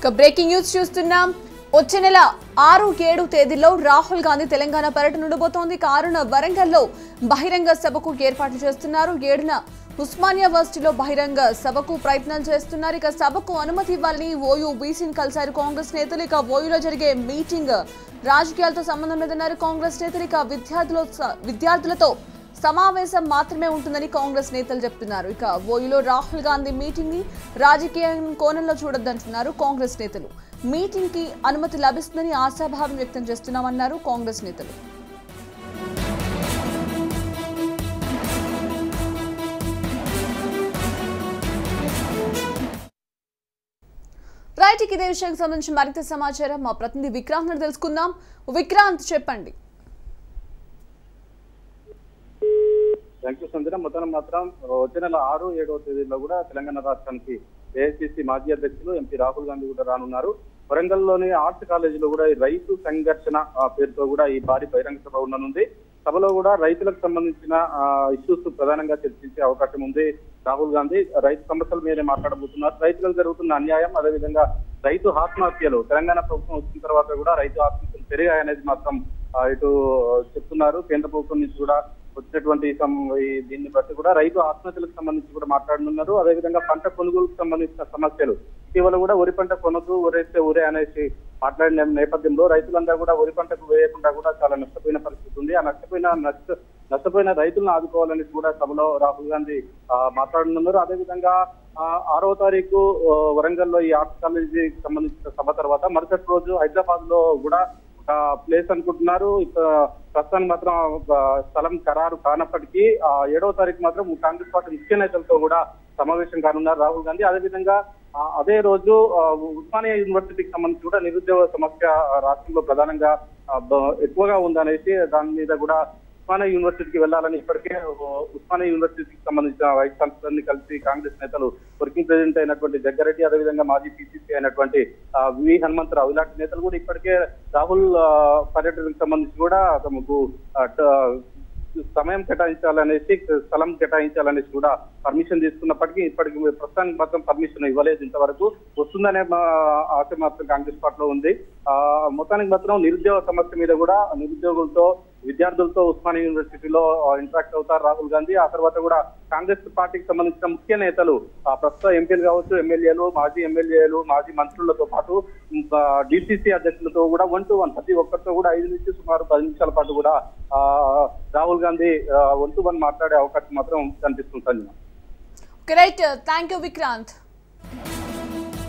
ఇక breaking news చూస్తున్నాం వచ్చే నెల ఆరు ఏడు తేదీల్లో రాహుల్ గాంధీ తెలంగాణ పర్యటన ఉండబోతోంది కారున వరంగల్లో బహిరంగ సభకు ఏర్పాట్లు చేస్తున్నారు ఏడున ఉస్మానియా వర్సిటీలో బహిరంగ సభకు ప్రయత్నాలు చేస్తున్నారు ఇక సభకు అనుమతి ఇవ్వాలని ఓయూ బీసీని కలిశారు కాంగ్రెస్ నేతలు ఇక ఓయూలో జరిగే మీటింగ్ రాజకీయాలతో సంబంధం లేదన్నారు కాంగ్రెస్ నేతలు ఇక విద్యార్థుల విద్యార్థులతో సమావేశం మాత్రమే ఉంటుందని కాంగ్రెస్ నేతలు చెప్తున్నారు ఇక ఓయూలో రాహుల్ గాంధీ మీటింగ్ ని రాజకీయ కోణంలో చూడొద్దంటున్నారు కాంగ్రెస్ నేతలు మీటింగ్ కి అనుమతి లభిస్తుందని ఆశాభావం వ్యక్తం చేస్తున్నామన్నారు కాంగ్రెస్ నేతలు రైట్ ఇక ఇదే విషయానికి సంబంధించి మరింత సమాచారం మా ప్రతినిధి విక్రాంత్ నుండి తెలుసుకుందాం విక్రాంత్ చెప్పండి థ్యాంక్ యూ సంజన మొత్తం మాత్రం వచ్చే నెల ఆరు ఏడవ తేదీలో కూడా తెలంగాణ రాష్ట్రానికి ఏఐసిసి మాజీ అధ్యక్షులు ఎంపీ రాహుల్ గాంధీ కూడా రానున్నారు వరంగల్లోని ఆర్ట్స్ కాలేజీలో కూడా ఈ రైతు సంఘర్షణ ఆ, పేరుతో కూడా ఈ భారీ బహిరంగ సభ ఉండనుంది సభలో కూడా రైతులకు సంబంధించిన ఇష్యూస్ ప్రధానంగా చర్చించే అవకాశం ఉంది రాహుల్ గాంధీ రైతు సమస్యల మీదే మాట్లాడబోతున్నారు రైతులకు జరుగుతున్న అన్యాయం అదేవిధంగా రైతు ఆత్మహత్యలు తెలంగాణ ప్రభుత్వం వచ్చిన తర్వాత కూడా రైతు ఆత్మహత్యలు పెరిగాయనేది మాత్రం ఆ, ఇటు చెప్తున్నారు కేంద్ర ప్రభుత్వం నుంచి కూడా వచ్చినటువంటి సం- ఈ దీన్ని బట్టి కూడా రైతు ఆత్మహత్యలకు సంబంధించి కూడా మాట్లాడనున్నారు అదేవిధంగా పంట కొనుగోలుకు సంబంధించిన సమస్యలు ఇటీవల కూడా వరి పంట కొనదు ఊరేస్తే ఊరే అనేసి మాట్లాడిన నేపథ్యంలో రైతులందరూ కూడా వరి పంటకు వేయకుండా కూడా చాలా నష్టపోయిన పరిస్థితి ఉంది ఆ నష్టపోయిన నష్ట నష్టపోయిన రైతులను ఆదుకోవాలని కూడా సభలో రాహుల్ గాంధీ ఆ, మాట్లాడనున్నారు అదేవిధంగా ఆ, ఆరో తారీఖు ఆ, వరంగల్లో ఈ ఆర్ట్స్ కాలేజీకి సంబంధించిన సభ తర్వాత మరుసటి రోజు హైదరాబాద్ లో కూడా ఒక ప్లేస్ అనుకుంటున్నారు ఇక ప్రస్తుతానికి మాత్రం ఒక స్థలం ఖరారు కానప్పటికీ ఆ ఏడవ తారీఖు మాత్రం కాంగ్రెస్ పార్టీ ముఖ్య నేతలతో కూడా సమావేశం కానున్నారు రాహుల్ గాంధీ అదేవిధంగా ఆ, అదే రోజు ఆ, ఉస్మానియా యూనివర్సిటీకి సంబంధించి కూడా నిరుద్యోగ సమస్య ఆ, రాష్ట్రంలో ప్రధానంగా ఆ, బ- ఎక్కువగా ఉందనేసి దాని మీద కూడా ఉస్మానియా యూనివర్సిటీకి వెళ్లాలని ఇప్పటికే ఓ ఉస్మానియా యూనివర్సిటీకి సంబంధించిన వైస్ ఛాన్సలర్ని కలిసి కాంగ్రెస్ నేతలు వర్కింగ్ ప్రెసిడెంట్ అయినటువంటి జగ్గారెడ్డి అదేవిధంగా మాజీ పిసిసి అయినటువంటి ఆ, వి హనుమంతరావు ఇలాంటి నేతలు కూడా ఇప్పటికే రాహుల్ ఆ, పర్యటనకు సంబంధించి కూడా తమకు ఆ, ట- సమయం కేటాయించాలనేసి స్థలం కేటాయించాలనేసి కూడా పర్మిషన్ తీసుకున్నప్పటికీ ఇప్పటికి ప్రస్తుతానికి మాత్రం పర్మిషన్ ఇవ్వలేదు ఇంతవరకు వస్తుందనే మా ఆశ మాత్రం కాంగ్రెస్ పార్టీలో ఉంది ఆ మొత్తానికి మాత్రం నిరుద్యోగ సమస్య మీద కూడా నిరుద్యోగులతో విద్యార్థులతో ఉస్మానియా యూనివర్సిటీలో ఇంటరాక్ట్ అవుతారు రాహుల్ గాంధీ ఆ తర్వాత కూడా కాంగ్రెస్ పార్టీకి సంబంధించిన ముఖ్య నేతలు ఆ ప్రస్తుత ఎంపీలు కావచ్చు ఎమ్మెల్యేలు మాజీ ఎమ్మెల్యేలు మాజీ మంత్రులతో పాటు డిసిసి అధ్యక్షులతో కూడా వన్ టు వన్ ప్రతి ఒక్కరితో కూడా ఐదు నుంచి సుమారు పది నిమిషాల పాటు కూడా ఆ, Rahul Gandhi one to one మాట్లాడే అవకాశం మాత్రం కనిపిస్తుంది Sanjana right thank you Vikrant